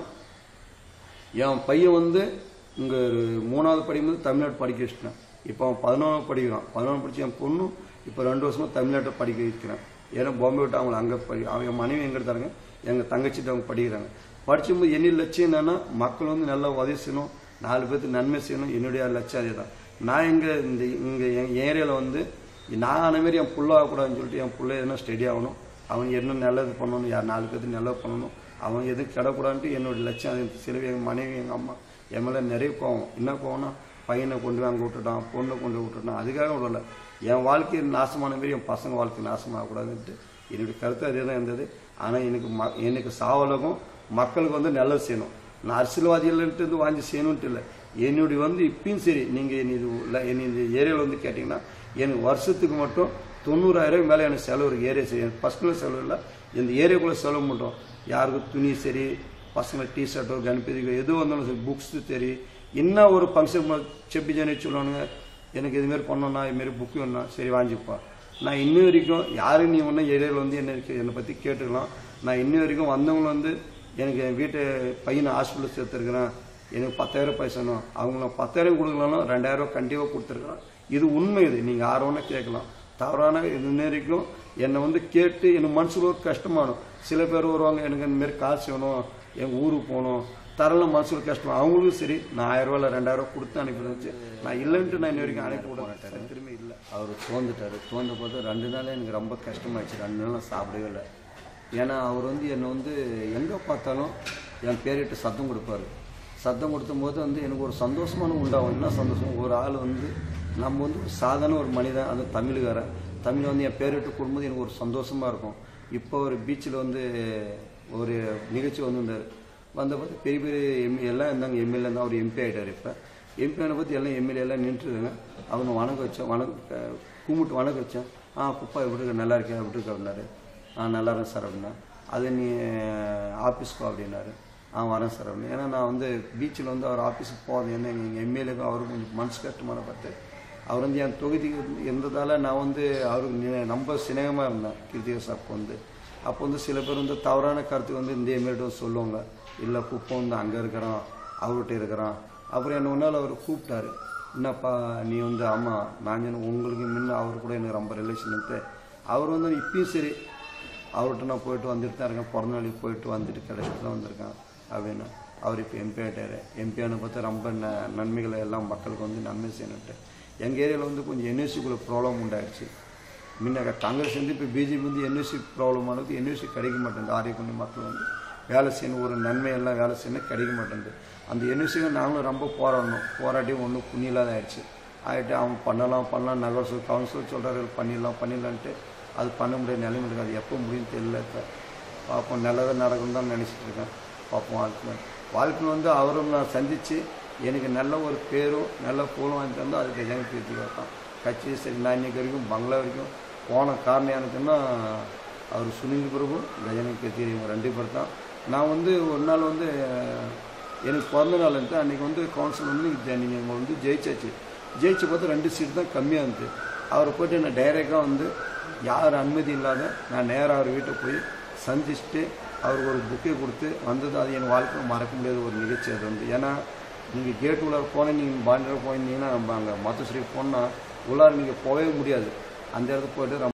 [SPEAKER 2] என் பையன் வந்து இங்கே ஒரு மூணாவது படிக்கும்போது தமிழ்நாடு படிக்க வச்சுட்டேன் இப்போ அவன் பதினொன்றாவது படிக்கிறான் பதினொன்று படிச்சு என் பொண்ணும் இப்போ ரெண்டு வருஷமா தமிழ்நாட்டை படிக்க வைக்கிறேன் ஏன்னா பாம்பே விட்டு அவங்கள அங்கே படி அவன் என் மனைவி எங்கே இருக்காங்க எங்கள் தங்கச்சிட்டு அவங்க படிக்கிறாங்க படிச்சும்போது என்ன லட்சியம் என்னன்னா மக்கள் வந்து நல்லா உதவி செய்யணும் நாலு பேருக்கு நன்மை செய்யணும் என்னுடைய லட்சியம் அதே தான் நான் இங்கே இந்த இங்கே என் ஏரியாவில் வந்து நான் அந்த மாதிரி என் புள்ள ஆகக்கூடாதுன்னு சொல்லிட்டு என் பிள்ளை எதுனா ஸ்டடி ஆகணும் அவன் என்ன நல்லது பண்ணணும் யார் நாலு பேருக்கு நல்லது பண்ணணும் அவன் எதுவும் கிடக்கூடாதுன்ட்டு என்னோட லட்சியம் அது சில எங்கள் மனைவி எங்கள் அம்மா என் மேலே நிறைய கோவம் என்ன கோவம்னா பையனை கொண்டு போய் அங்கே விட்டுட்டான் பொண்ணை கொண்டு போய் விட்டுட்டான் அதுக்காக விடல என் வாழ்க்கை நாசமான மாதிரி என் பசங்க வாழ்க்கை நாசமாகக்கூடாதுன்ட்டு என்னுடைய கருத்து அதே தான் இருந்தது ஆனால் எனக்கு ம எனக்கு சாவலகம் மக்களுக்கு வந்து நல்லது செய்யணும் நான் அரசியல்வாதிகள்ட்டு இருந்து வாங்கி செய்யணுன்ட்டு இல்லை என்னுடைய வந்து இப்பயும் சரி நீங்கள் இது இல்லை என்னை இந்த ஏரியாவில் வந்து கேட்டிங்கன்னா எனக்கு வருஷத்துக்கு மட்டும் தொண்ணூறாயிரம் மேலே எனக்கு செலவு இருக்கு ஏரியா செய்யும் பர்சனல் செலவு இல்லை இந்த ஏரியாக்குள்ளே செலவு மட்டும் யாருக்கும் துணி சரி பசங்க டிஷர்ட்டோ கணபதிக்கோ எது வந்தாலும் சரி புக்ஸ் சரி என்ன ஒரு ஃபங்க்ஷன் செப்பி ஜனி சொல்லுவானுங்க எனக்கு இதுமாரி பண்ணோன்னா இதுமாரி புக்கு வேணும்னா சரி வாங்கிப்பா நான் இன்ன வரைக்கும் யாரும் நீ ஒன்றும் ஏரியாவில் வந்து என்ன இருக்கு என்னை பற்றி கேட்டுக்கலாம் நான் இன்ன வரைக்கும் வந்தவங்க வந்து எனக்கு என் வீட்டு பையனை ஹாஸ்பிட்டலில் சேர்த்துருக்கிறேன் எனக்கு பத்தாயிரம் பைசனும் அவங்கள பத்தாயிரம் கொடுக்கலனாலும் ரெண்டாயிரம் ரூபாய் கண்டிப்பாக கொடுத்துருக்குறேன் இது உண்மை இது நீங்கள் யாரோன்னா கேட்கலாம் தவறான இது வரைக்கும் என்னை வந்து கேட்டு எனக்கு மனசுல ஒரு கஷ்டமானும் சில பேர் வருவாங்க எனக்கு இந்த மாதிரி காசு வேணும் எங்கள் ஊருக்கு போகணும் தரல மனசுல கஷ்டம் அவங்களுக்கும் சரி நான் ஆயிரம் ரூபாய் இல்லை ரெண்டாயிரம் ரூபாய் கொடுத்து அனுப்பிடுச்சு நான் இல்லைன்ட்டு நான் இன்ன வரைக்கும் அனுப்பி விட மாட்டேன் திரும்பி இல்லை அவர் தோந்துட்டாரு தோந்த போது ரெண்டு நாள் எனக்கு ரொம்ப கஷ்டமாயிடுச்சு ரெண்டு நாள் நான் சாப்பிடவே இல்லை ஏன்னா அவர் வந்து என்னை வந்து எங்கே பார்த்தாலும் என் பேரிட்டு சத்தம் கொடுப்பாரு சத்தம் கொடுத்தும் போது வந்து எனக்கு ஒரு சந்தோஷமான உண்டாகும் என்ன சந்தோஷம் ஒரு ஆள் வந்து நம்ம வந்து ஒரு சாதாரண ஒரு மனிதன் அது தமிழுக்காரன் தமிழ் வந்து என் பேரிட்டு கூடும்போது எனக்கு ஒரு சந்தோஷமா இருக்கும் இப்போ ஒரு பீச்சில் வந்து ஒரு நிகழ்ச்சி வந்திருந்தார் வந்த பார்த்து பெரிய பெரிய எம்ஏ எல்லாம் இருந்தாங்க எம்எல்ஏ இருந்தால் அவர் எம்பி ஆகிட்டார் இப்போ எம்பி ஆன பற்றி எல்லாம் எம்எல்ஏ எல்லாம் நின்றுருக்காங்க அவனை வணக்கம் வச்சேன் வணக்க கும்பிட்டு வணக்கம் வச்சேன் ஆ குப்பா எப்படி இருக்க நல்லா இருக்கேன் எப்படி இருக்க அப்படின்னாரு ஆ நல்லா இருக்கேன் சார் அப்படின்னா அது நீ ஆஃபீஸ்க்கு அப்படின்னாரு ஆ வரேன் சார் அப்படின்னு ஏன்னா நான் வந்து பீச்சில் வந்து அவர் ஆஃபீஸுக்கு போகாது ஏன்னா எங்கள் எம்எல்ஏக்கு அவருக்கு கொஞ்சம் மனசு கஷ்டமான பார்த்து அவர் வந்து என் தொகுதிக்கு இருந்ததால் நான் வந்து அவருக்கு நி- ரொம்ப சிநேகமாக இருந்தேன் கிருத்திக சாப் வந்து அப்போ வந்து சில பேர் வந்து தவறான கருத்து வந்து இந்த மாரி சொல்லுவாங்க இல்லை குப்பம் வந்து அங்கே இருக்கிறான் அவர்கிட்ட இருக்கிறான் அப்புறம் என்ன ஒன்றால் அவர் கூப்பிட்டாரு என்னப்பா நீ வந்து ஆமாம் நான் சொன்னேன், உங்களுக்கு முன்ன அவர் கூட எனக்கு ரொம்ப ரிலேஷன் அவர் வந்து இப்பயும் சரி அவர்கிட்ட நான் போயிட்டு வந்துட்டு தான் இருக்கேன் பிறந்த நாளைக்கு போயிட்டு வந்துட்டு கடைசியில் தான் வந்திருக்கேன் அப்படின்னு அவர் இப்போ எம்பி ஆகிட்டார் எம்பியான பார்த்தா ரொம்ப ந நன்மைகளை எல்லாம் மக்களுக்கு வந்து நன்மை செய்யணுன்ட்டு எங்கள் ஏரியாவில் வந்து கொஞ்சம் என்எஸ்சிக்குள்ள ப்ராப்ளம் உண்டாயிடுச்சு முன்ன காங்கிரஸ் வந்து இப்போ பிஜேபி வந்து என்எஸ்சி ப்ராப்ளம் ஆனது என்எஸ்சி கிடைக்க மாட்டேங்குது ஆரியக்குண்டி மக்கள் வந்து வேலை செய்யணும் ஒரு நன்மை எல்லாம் வேலை செய்யணும் கிடைக்க மாட்டேங்குது அந்த என்எஸ்சிக்கு நாங்களும் ரொம்ப போராடணும் போராட்டி ஒன்றும் புண்ணியலாத ஆயிடுச்சு ஆகிட்டு அவங்க பண்ணலாம் பண்ணலாம் நகர கவுன்சிலர் சொல்கிறாரு பண்ணிடலாம் பண்ணிடலான்ட்டு அது பண்ண முடியாத நிலைமை இருக்குது அது எப்போ முடியும்னு தெரியல இப்போ பார்ப்போம் நல்லதாக நடக்கும்னு தான் நினச்சிட்டு இருக்கேன் பார்ப்போம் வாழ்க்கையில் வாழ்க்கையில் வந்து அவரும் நான் சந்தித்து எனக்கு நல்ல ஒரு பேரும் நல்ல புகழும் வாங்கி தந்தா அது கஜானி பேத்திக்காக தான் கட்சி சரி நான் இன்னைக்கு வரைக்கும் பங்களா வரைக்கும் போன காரணம் எனக்குன்னா அவர் சுனில் பிரபு கஜானி பேத்தி இவங்க ரெண்டு பேர் தான் நான் வந்து ஒரு நாள் வந்து எனக்கு பிறந்த நாள் இருந்து அன்றைக்கி வந்து கவுன்சில் வந்து நீங்கள் வந்து ஜெயிச்சாச்சு ஜெயிச்சு பார்த்தா ரெண்டு சீட் தான் கம்மியாக இருந்தது அவரை போயிட்டு என்ன டைரெக்டாக வந்து யார் அனுமதி இல்லாத நான் நேராக அவர் வீட்டை போய் சந்திச்சுட்டு அவருக்கு ஒரு புக்கே கொடுத்து வந்தது அது என் வாழ்க்கையில் மறக்க முடியாத ஒரு நிகழ்ச்சி அது வந்து ஏன்னா நீங்கள் கேட் உள்ளார போனேன் நீங்கள் பாண்டியில் போயிருந்தீங்கன்னா அங்கே மத்தஸ்ரீ போனால் உள்ளார நீங்கள் போகவே முடியாது அந்த இடத்துக்கு போயிட்டு ரொம்ப